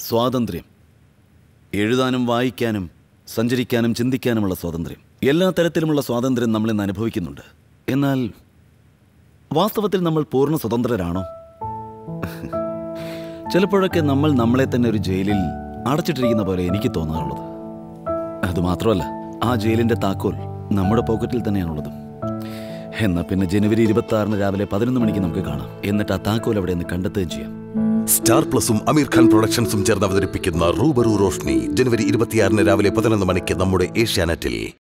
സ്വാതന്ത്ര്യം എഴുതാനും വായിക്കാനും സഞ്ചരിക്കാനും ചിന്തിക്കാനുമുള്ള സ്വാതന്ത്ര്യം എല്ലാ തരത്തിലുമുള്ള സ്വാതന്ത്ര്യം നമ്മൾ ഇന്ന് അനുഭവിക്കുന്നുണ്ട് എന്നാൽ വാസ്തവത്തിൽ നമ്മൾ പൂർണ്ണ സ്വതന്ത്രരാണോ ചിലപ്പോഴൊക്കെ നമ്മൾ നമ്മളെ തന്നെ ഒരു ജയിലിൽ അടച്ചിട്ടിരിക്കുന്ന പോലെ എനിക്ക് തോന്നാറുള്ളത് അതുമാത്രമല്ല ആ ജയിലിന്റെ താക്കോൽ നമ്മുടെ പോക്കറ്റിൽ തന്നെയാണുള്ളത് എന്നാ പിന്നെ ജനുവരി ഇരുപത്തി ആറിന് രാവിലെ പതിനൊന്ന് മണിക്ക് നമുക്ക് കാണാം എന്നിട്ട് ആ താക്കോൽ അവിടെ നിന്ന് കണ്ടെത്തുകയും ചെയ്യാം സ്റ്റാർ പ്ലസും അമീർ ഖാൻ പ്രൊഡക്ഷൻസും ചേർന്ന് അവതരിപ്പിക്കുന്ന റൂബറു റോഷ്നി ജനുവരി ഇരുപത്തിയാറിന് രാവിലെ പതിനൊന്ന് മണിക്ക് നമ്മുടെ ഏഷ്യാനെറ്റിൽ